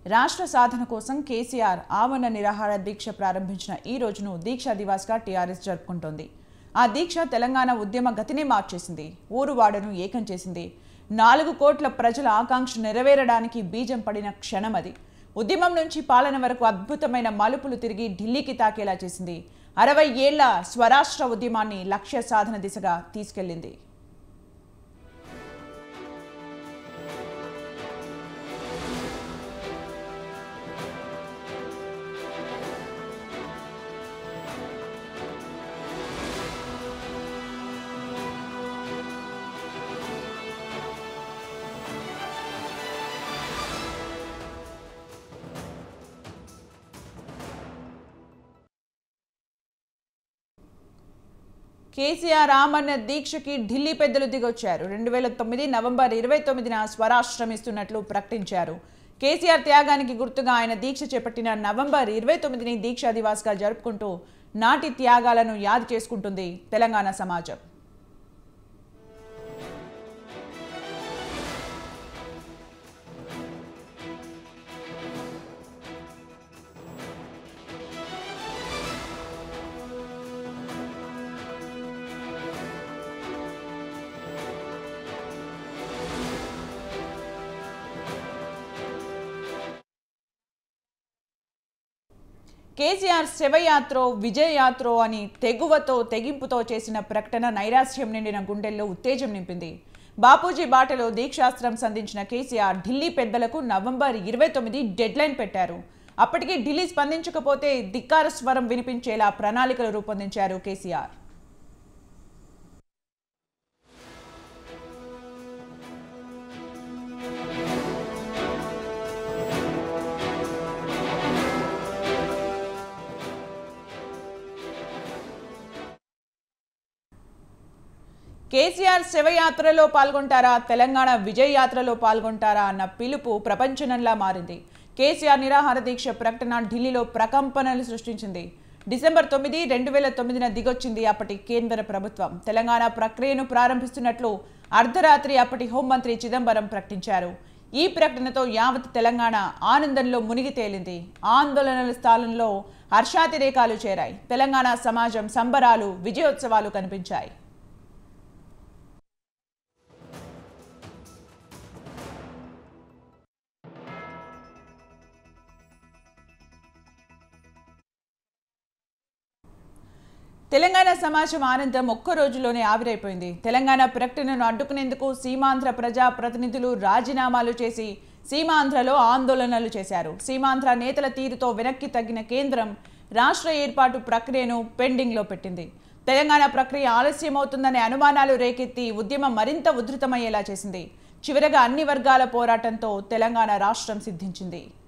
రాష్ట్ర సాధన కోసం కేసీఆర్ ఆమరణ నిరాహార దీక్ష ప్రారంభించిన ఈ రోజును దీక్షా దివాస్గా టీఆర్ఎస్ జరుపుకుంటోంది ఆ దీక్ష తెలంగాణ ఉద్యమ గతినే మార్చేసింది ఊరువాడను ఏకం చేసింది నాలుగు కోట్ల ప్రజల ఆకాంక్ష నెరవేరడానికి బీజం పడిన క్షణం అది ఉద్యమం నుంచి పాలన వరకు అద్భుతమైన మలుపులు తిరిగి ఢిల్లీకి తాకేలా చేసింది అరవై ఏళ్ల స్వరాష్ట్ర ఉద్యమాన్ని లక్ష్య సాధన దిశగా తీసుకెళ్లింది కేసీఆర్ ఆమరణ దీక్షకి ఢిల్లీ పెద్దలు దిగొచ్చారు రెండు వేల తొమ్మిది నవంబర్ ఇరవై తొమ్మిదిన స్వరాష్ట్రం ఇస్తున్నట్లు ప్రకటించారు కేసీఆర్ త్యాగానికి గుర్తుగా ఆయన దీక్ష చేపట్టిన నవంబర్ ఇరవై తొమ్మిదిని దీక్షా దివాస్గా జరుపుకుంటూ నాటి త్యాగాలను యాది చేసుకుంటుంది తెలంగాణ సమాజం కేసీఆర్ శివయాత్రో విజయయాత్రో అని తెగువతో తెగింపుతో చేసిన ప్రకటన నైరాశ్యం నిండిన గుండెల్లో ఉత్తేజం నింపింది బాపూజీ బాటలో దీక్షాస్త్రం సంధించిన కేసీఆర్ ఢిల్లీ పెద్దలకు నవంబర్ ఇరవై తొమ్మిది డెడ్లైన్ పెట్టారు అప్పటికి ఢిల్లీ స్పందించకపోతే ధిక్కార స్వరం వినిపించేలా ప్రణాళికలు రూపొందించారు కేసీఆర్ కేసీఆర్ శివయాత్రలో పాల్గొంటారా తెలంగాణ విజయ యాత్రలో పాల్గొంటారా అన్న పిలుపు ప్రపంచనంలా మారింది కేసీఆర్ నిరాహార దీక్ష ప్రకటన ఢిల్లీలో ప్రకంపనలు సృష్టించింది డిసెంబర్ తొమ్మిది రెండు వేల తొమ్మిదిన దిగొచ్చింది అప్పటి కేంద్ర ప్రభుత్వం తెలంగాణ ప్రక్రియను ప్రారంభిస్తున్నట్లు అర్ధరాత్రి అప్పటి హోంమంత్రి చిదంబరం ప్రకటించారు ఈ ప్రకటనతో యావత్ తెలంగాణ ఆనందంలో మునిగి తేలింది ఆందోళనల స్థానంలో హర్షాతిరేకాలు చేరాయి తెలంగాణ సమాజం సంబరాలు విజయోత్సవాలు కనిపించాయి తెలంగాణ సమాజం ఆనందం ఒక్క రోజులోనే ఆవిరైపోయింది తెలంగాణ ప్రకటనను అడ్డుకునేందుకు సీమాంధ్ర ప్రజా ప్రతినిధులు రాజీనామాలు చేసి సీమాంధ్రలో ఆందోళనలు చేశారు సీమాంధ్ర నేతల తీరుతో వెనక్కి తగ్గిన కేంద్రం రాష్ట్ర ఏర్పాటు ప్రక్రియను పెండింగ్లో పెట్టింది తెలంగాణ ప్రక్రియ ఆలస్యమవుతుందనే అనుమానాలు రేకెత్తి ఉద్యమం మరింత ఉధృతమయ్యేలా చేసింది చివరగా అన్ని వర్గాల పోరాటంతో తెలంగాణ రాష్ట్రం సిద్ధించింది